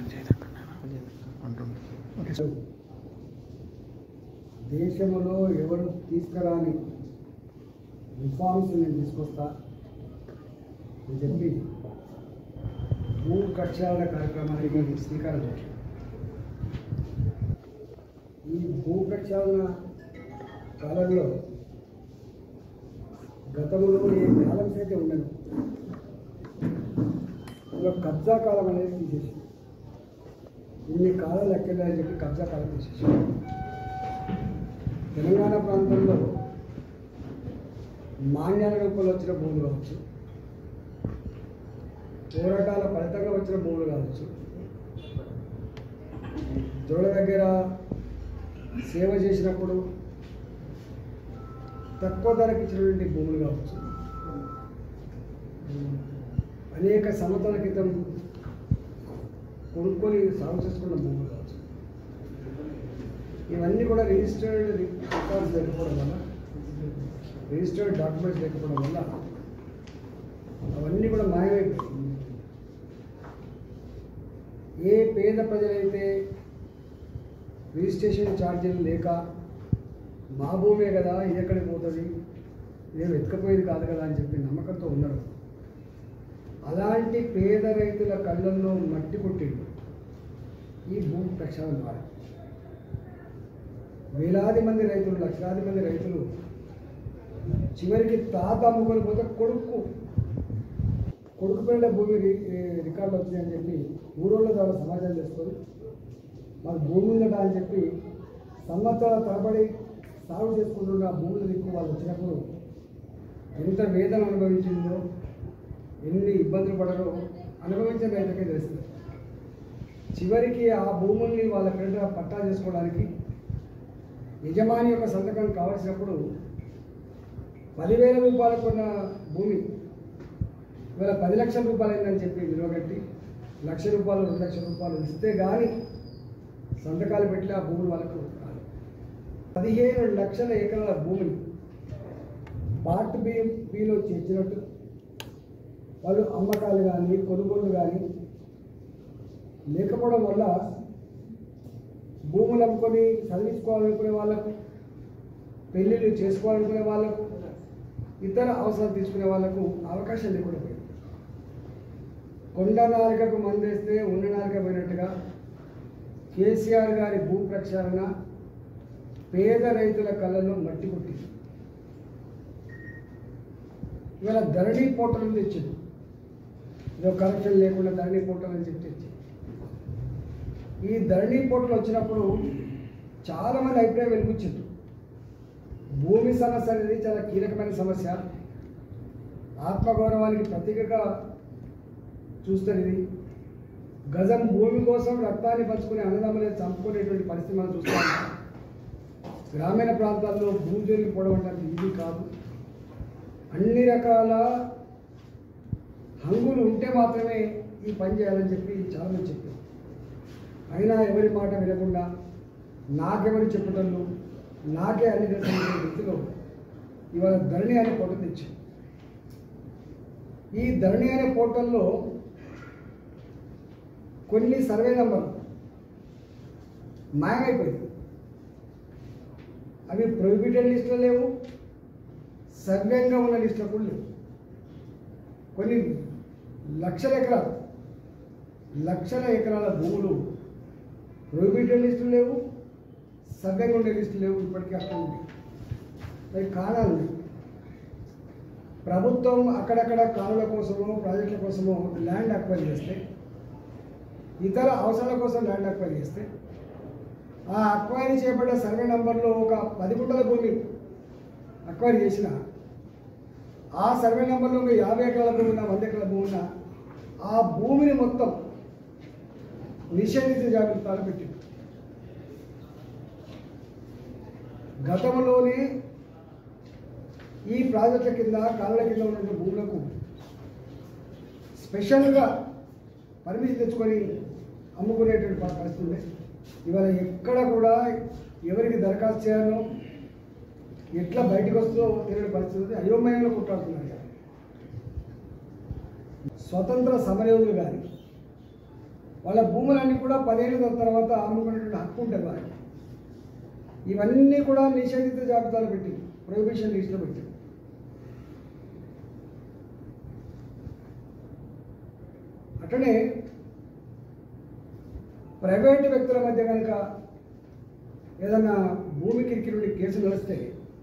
Okay దేశంలో ఎవరు తీసుకురాని reforms నేను తీసుకొస్తా అని చెప్పి భూ ప్రక్షాళన కార్యక్రమానికి శ్రీకారం చుట్టారు ఈ భూ ప్రక్షాళన కాలంలో గతంలో ఏ బ్యాలెన్స్ అయితే ఉండదు ఒక కబ్జా కాలం అనేది తీసేసి ఇన్ని కాలం లెక్కలేదని చెప్పి కబ్జా కాలం తీసేసి తెలంగాణ ప్రాంతంలో మాన్యాల రూపంలో వచ్చిన భూములు కావచ్చు పోరాటాల ఫలితంగా వచ్చిన భూములు కావచ్చు దొడ దగ్గర సేవ చేసినప్పుడు తక్కువ ధరకు ఇచ్చినటువంటి భూములు కావచ్చు అనేక సంవత్సరాల క్రితం కొనుక్కొని సాగు చేసుకున్న భూములు కావచ్చు ఇవన్నీ కూడా రిజిస్టర్డ్ రికార్డ్స్ లేకపోవడం వల్ల రిజిస్టర్డ్ డాక్యుమెంట్స్ లేకపోవడం వల్ల అవన్నీ కూడా మాయమైపోయాయి ఏ పేద ప్రజలైతే రిజిస్ట్రేషన్ ఛార్జీలు లేక మా భూమే కదా ఇది ఎక్కడికి పోతుంది ఇదేం వెతకపోయేది కాదు కదా అని చెప్పి నమ్మకంతో ఉన్నారు అలాంటి పేద రైతుల కళ్ళల్లో మట్టి కొట్టిండు ఈ భూ ప్రక్షాళన ద్వారా వేలాది మంది రైతులు లక్షలాది మంది రైతులు చివరికి తాత అమ్ముకొని పోతే కొడుకు కొడుకు పిల్లల భూమి రి- ఏ రికార్డులు వచ్చినాయని చెప్పి ఊరోళ్ళ ద్వారా సమాచారం చేసుకొని మాకు భూమి ఉందట అని చెప్పి సంవత్సరాల తరబడి సాగు చేసుకుంటున్న ఆ భూముల దిక్కు వాళ్ళు వచ్చినప్పుడు ఎంత వేదన అనుభవించిందో ఎన్ని ఇబ్బందులు పడరో అనుభవించిన రైతుకే తెలుస్తుంది చివరికి ఆ భూముల్ని వాళ్ళ పేరిట పట్టా చేసుకోవడానికి యజమాని యొక్క సంతకం కావాల్సినప్పుడు పదివేల రూపాయలు కొన్న భూమి ఇవాళ పది లక్షల రూపాయలు అయిందని చెప్పి విలువగట్టి లక్ష రూపాయలు రెండు లక్షల రూపాయలు ఇస్తే కానీ సంతకాలు పెట్టి ఆ భూములు వాళ్ళకు రాదు పదిహేను లక్షల ఎకరాల భూమిని పార్ట్ బి బిలో చేర్చినట్టు వాళ్ళు అమ్మకాలు కానీ కొనుగోలు కానీ లేకపోవడం వల్ల భూములు అమ్ముకొని చదివించుకోవాలనుకునే వాళ్ళకు పెళ్ళిళ్ళు చేసుకోవాలనుకునే వాళ్ళకు ఇతర అవసరాలు తీసుకునే వాళ్ళకు అవకాశం లేకుండా పోయింది కొండ నాలికకు మందేస్తే ఉన్న నాలిక పోయినట్టుగా కేసీఆర్ గారి భూ ప్రక్షాళన పేద రైతుల కళ్ళలో మట్టి కొట్టింది ఇవాళ ధరణి పోర్టల్ తెచ్చింది ఇదో కరెక్షన్ లేకుండా ధరణి పోర్టల్ అని చెప్పి తెచ్చింది ఈ ధరణి పోర్టల్ వచ్చినప్పుడు చాలామంది అభిప్రాయం వెలిపించారు భూమి సమస్య అనేది చాలా కీలకమైన సమస్య ఆత్మగౌరవానికి ప్రతీకగా చూస్తారు ఇది గజం భూమి కోసం రక్తాన్ని పంచుకునే అన్నదమ్ములని చంపుకునేటువంటి పరిస్థితి మనం చూస్తాం గ్రామీణ ప్రాంతాల్లో భూమి జోలికి పోవడం అంటే ఇది కాదు అన్ని రకాల హంగులు ఉంటే మాత్రమే ఈ పని చేయాలని చెప్పి చాలామంది చెప్పారు అయినా ఎవరి మాట వినకుండా నాకెవరు చెప్పటంలో నాకే అన్ని తెలిసిన వ్యక్తిలో ఇవాళ ధరణి అనే పోర్టల్ తెచ్చింది ఈ ధరణి అనే పోర్టల్లో కొన్ని సర్వే నంబర్లు మాయమైపోయింది అవి ప్రొహిబిటెడ్ లిస్టులో లేవు సవ్యంగా ఉన్న లిస్టులో కూడా లేవు కొన్ని లక్షల ఎకరాలు లక్షల ఎకరాల భూములు ప్రొహిబిటెడ్ లిస్టులు లేవు సవ్యంగా ఉండే లిస్టులు లేవు ఇప్పటికీ అక్కడ ఉంది అవి కారణాలు ఉన్నాయి ప్రభుత్వం అక్కడక్కడ కాలువల కోసమో ప్రాజెక్టుల కోసమో ల్యాండ్ అక్వైర్ చేస్తే ఇతర అవసరాల కోసం ల్యాండ్ అక్వైర్ చేస్తే ఆ అక్వైరీ చేయబడ్డ సర్వే నంబర్లో ఒక పది గుంటల భూమి అక్వైర్ చేసిన ఆ సర్వే నెంబర్లో ఒక యాభై ఎకరాల భూమి ఉన్న వంద ఎకరాల భూమి ఉన్న ఆ భూమిని మొత్తం నిషేధించిన జాగ్రత్తలు పెట్టింది గతంలోనే ఈ ప్రాజెక్టుల కింద కాలువల కింద ఉన్న భూములకు స్పెషల్గా పర్మిషన్ తెచ్చుకొని అమ్ముకునేటువంటి ప- పరిస్థితి ఉంది ఇవాళ ఎక్కడ కూడా ఎవరికి దరఖాస్తు చేయాలో ఎట్లా బయటకు వస్తుందో తెలియని పరిస్థితి ఉంది అయోమయంలో కుట్రాడుతున్నారు ఇవాళ. స్వతంత్ర సమరయోధులు కానీ వాళ్ళ భూములన్నీ కూడా పదేళ్ళ తర్వాత అమ్ముకునేటువంటి హక్కు ఉంటుంది వారికి ఇవన్నీ కూడా నిషేధిత జాబితాలో పెట్టి ప్రొహిబిషన్ లిస్ట్లో పెట్టి అట్లనే ప్రైవేటు వ్యక్తుల మధ్య కనుక ఏదన్నా భూమి కిరికిరి నుండి కేసు నడిస్తే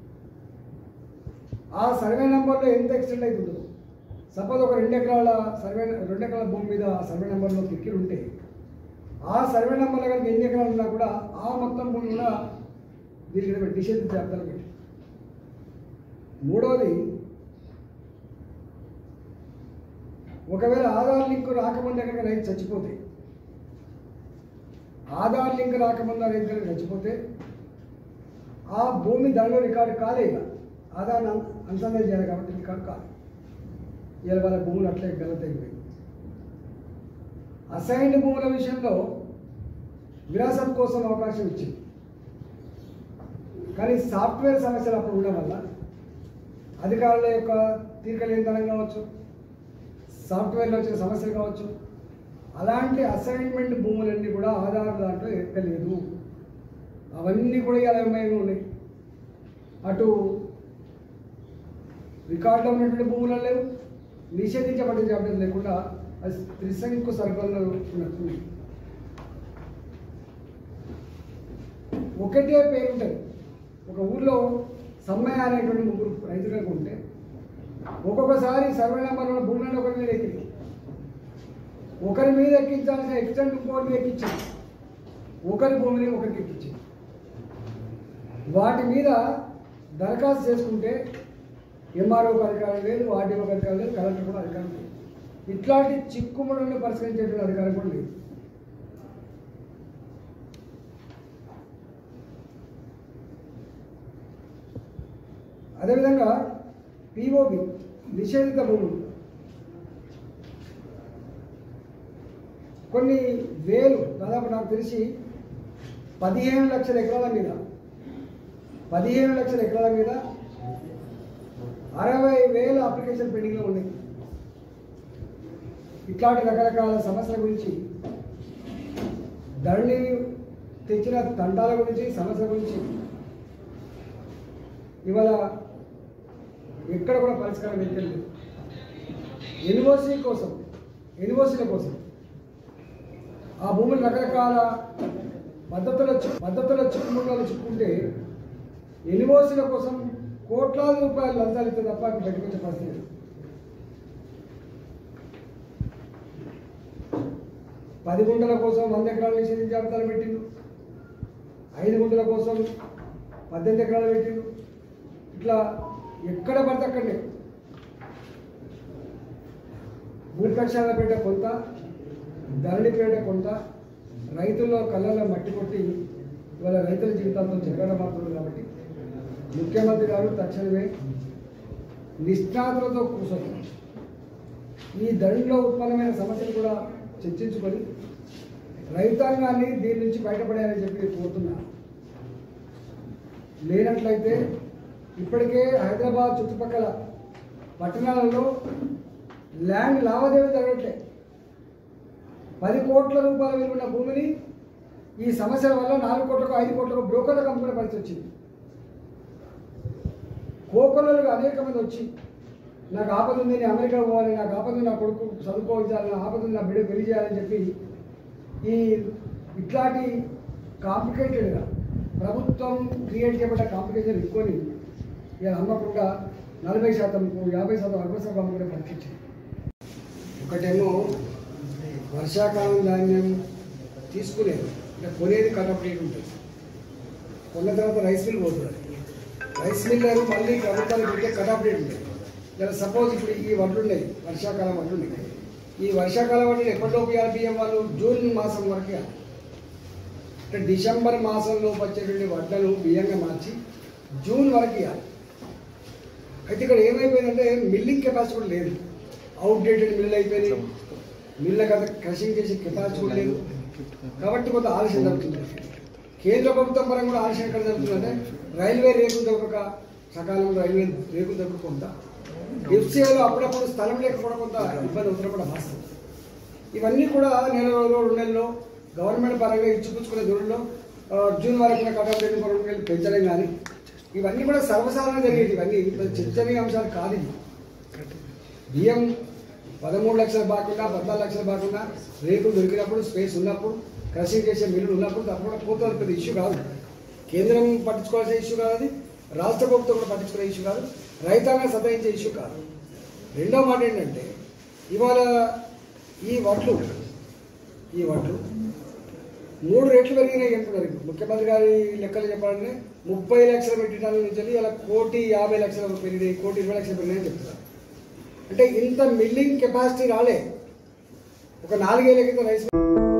ఆ సర్వే నెంబర్లో ఎంత ఎక్స్టెండ్ అవుతుందో సపోజ్ ఒక రెండు ఎకరాల సర్వే రెండు ఎకరాల భూమి మీద ఆ సర్వే నెంబర్లో కిరికిరి ఉంటే ఆ సర్వే నెంబర్లో కనుక ఎన్ని ఎకరాలు ఉన్నా కూడా ఆ మొత్తం భూమి కూడా దీనికి ఏదో నిషేధ జాబితాలో పెట్టి మూడవది ఒకవేళ ఆధార్ లింక్ రాకముందే కనుక రైతు చచ్చిపోతే ఆధార్ లింక్ రాకముందు ఆ రైతు కనుక చచ్చిపోతే ఆ భూమి దానిలో రికార్డు కాలే ఇక ఆధార్ అనుసంధానం చేయాలి కాబట్టి రికార్డు కాదు ఇవాళ వాళ్ళ భూములు అట్లే గలత అయిపోయింది అసైన్డ్ భూముల విషయంలో విరాసత్ కోసం అవకాశం ఇచ్చింది కానీ సాఫ్ట్వేర్ సమస్యలు అప్పుడు ఉండడం వల్ల అధికారుల యొక్క తీరికలేనితనం కావచ్చు సాఫ్ట్వేర్లో వచ్చిన సమస్యలు కావచ్చు అలాంటి అసైన్మెంట్ భూములన్నీ కూడా ఆధార్ దాంట్లో ఎక్కలేదు అవన్నీ కూడా ఇలా ఏమైనా ఉన్నాయి అటు రికార్డులో ఉన్నటువంటి భూములు లేవు నిషేధించబడిన జాబితా లేకుండా అది త్రిశంకు సర్కంలో ఉన్నట్టుంది ఒకటే పేరు ఉంటుంది ఒక ఊర్లో సమ్మయ్య అనేటువంటి ముగ్గురు రైతులకు ఉంటే ఒక్కొక్కసారి సర్వే నెంబర్ ఉన్న భూములను ఒకరి మీద ఎక్కింది ఒకరి మీద ఎక్కించాల్సిన ఎక్స్టెంట్ ఇంకోటి మీద ఎక్కించింది ఒకరి భూమిని ఒకరికి ఎక్కించింది వాటి మీద దరఖాస్తు చేసుకుంటే ఎంఆర్ఓకి అధికారం లేదు ఆర్డీఓకి అధికారం లేదు కలెక్టర్ కూడా అధికారం లేదు ఇట్లాంటి చిక్కుములను పరిష్కరించేటువంటి అధికారం కూడా లేదు అదేవిధంగా పిఓబి నిషేధిత భూములు కొన్ని వేలు దాదాపు నాకు తెలిసి పదిహేను లక్షల ఎకరాల మీద పదిహేను లక్షల ఎకరాల మీద అరవై వేల అప్లికేషన్ పెండింగ్లో ఉన్నాయి ఇట్లాంటి రకరకాల సమస్యల గురించి ధరణి తెచ్చిన తండాల గురించి సమస్యల గురించి ఇవాళ ఎక్కడ కూడా పరిష్కారం వెళ్తలేదు యూనివర్సిటీ కోసం యూనివర్సిటీల కోసం ఆ భూములు రకరకాల పద్ధతుల చి- పద్ధతుల చిక్కుముళ్ళలో చిక్కుంటే యూనివర్సిటీల కోసం కోట్లాది రూపాయలు లంచాలు ఇస్తే తప్ప అక్కడ బయటకు వచ్చే పరిస్థితి లేదు. పది గుంటల కోసం వంద ఎకరాలు నిషేధించి జాబితాలు పెట్టిండు ఐదు గుంటల కోసం పద్దెనిమిది ఎకరాలు పెట్టిండు ఇట్లా ఎక్కడ పడితే అక్కడనే భూపక్షాల పేట కొంత ధరణిపేట కొంత రైతుల్లో కళ్ళలో మట్టి కొట్టి ఇవాళ రైతుల జీవితాలతో జరగడం మాత్రం కాబట్టి ముఖ్యమంత్రి గారు తక్షణమే నిష్ణాతులతో కూర్చొని ఈ ధరణిలో ఉత్పన్నమైన సమస్యలు కూడా చర్చించుకొని రైతాంగాన్ని దీని నుంచి బయటపడేయాలని చెప్పి కోరుతున్నా లేనట్లయితే ఇప్పటికే హైదరాబాద్ చుట్టుపక్కల పట్టణాలలో ల్యాండ్ లావాదేవీ జరగట్లే పది కోట్ల రూపాయల విలువన్న భూమిని ఈ సమస్యల వల్ల నాలుగు కోట్లకు ఐదు కోట్లకు బ్రోకర్లకు అమ్ముకునే పరిస్థితి వచ్చింది కోకొల్లలుగా అనేక మంది వచ్చి నాకు ఆపద ఉంది నేను అమెరికా పోవాలి నాకు ఆపద ఉంది నా కొడుకు చదువుకోవాలి నా ఆపద ఉంది నా బిడ్డ పెళ్లి చేయాలని చెప్పి ఈ ఇట్లాంటి కాంప్లికేటెడ్గా ప్రభుత్వం క్రియేట్ చేయబడ్డ కాంప్లికేషన్ ఎక్కువని ఇలా అమ్మకుండా నలభై శాతం యాభై శాతం అరవై శాతం అమ్ముకునే పరిస్థితి ఒకటేమో వర్షాకాలం ధాన్యం తీసుకునేది అంటే కొనేది కటప్ రేట్ ఉంటుంది కొన్న తర్వాత రైస్ మిల్ పోతుంది రైస్ మిల్లర్ మళ్ళీ ప్రభుత్వానికి పెట్టే కటాఫ్ రేట్ ఉంటుంది ఇలా సపోజ్ ఇప్పుడు ఈ వడ్లు ఉన్నాయి వర్షాకాలం వడ్లు ఉన్నాయి ఈ వర్షాకాలం వడ్లు ఎప్పటిలోపు ఇవ్వాలి బియ్యం వాళ్ళు జూన్ మాసం వరకు ఇవ్వాలి. అంటే డిసెంబర్ మాసంలో వచ్చేటువంటి వడ్లను బియ్యంగా మార్చి జూన్ వరకు ఇవ్వాలి అయితే ఇక్కడ ఏమైపోయిందంటే మిల్లింగ్ కెపాసిటీ కూడా లేదు అవుట్డేటెడ్ మిల్ అయిపోయింది మిల్ల కదా క్రషింగ్ చేసే కెపాసిటీ కూడా లేదు కాబట్టి కొంత ఆలస్యం జరుగుతుంది కేంద్ర ప్రభుత్వం పరంగా కూడా ఆలస్యం ఎక్కడ జరుగుతుందంటే రైల్వే రేకులు దొరకక సకాలంలో రైల్వే రేకులు దొరకక కొంత ఎఫ్సీఐలో అప్పుడప్పుడు స్థలం లేకపోవడం కొంత ఇబ్బంది అవుతున్న కూడా వాస్తవం ఇవన్నీ కూడా నెల రోజులు రెండు నెలల్లో గవర్నమెంట్ పరంగా ఇచ్చిపుచ్చుకునే దూరంలో ఆ, జూన్ వరకు కటాఫ్ రేటు రెండు వేలు పెంచడం కానీ ఇవన్నీ కూడా సర్వసాధారణ జరిగేది ఇవన్నీ పెద్ద చర్చనీయ అంశాలు కాదు ఇవి బియ్యం పదమూడు లక్షలు బాకుండా పద్నాలుగు లక్షలు బాకుండా రేట్లు దొరికినప్పుడు స్పేస్ ఉన్నప్పుడు క్రషింగ్ చేసే మిల్లులు ఉన్నప్పుడు తప్పకుండా పోతుంది పెద్ద ఇష్యూ కాదు కేంద్రం పట్టించుకోవాల్సిన ఇష్యూ కాదు అది రాష్ట్ర ప్రభుత్వం కూడా పట్టించుకునే ఇష్యూ కాదు రైతాంగం సతాయించే ఇష్యూ కాదు రెండో మాట ఏంటంటే ఇవాళ ఈ వడ్లు ఈ వడ్లు మూడు రెట్లు పెరిగినాయి అంటున్నారు ఇప్పుడు ముఖ్యమంత్రి గారి లెక్కలు చెప్పాలంటే ముప్పై లక్షల మెట్రిక్ టన్నుల నుంచి వెళ్ళి ఇలా కోటి యాభై లక్షలు పెరిగినాయి కోటి ఇరవై లక్షలు పెరిగినాయని చెప్తున్నారు అంటే ఇంత మిల్లింగ్ కెపాసిటీ రాలే ఒక నాలుగేళ్ల క్రితం రైస్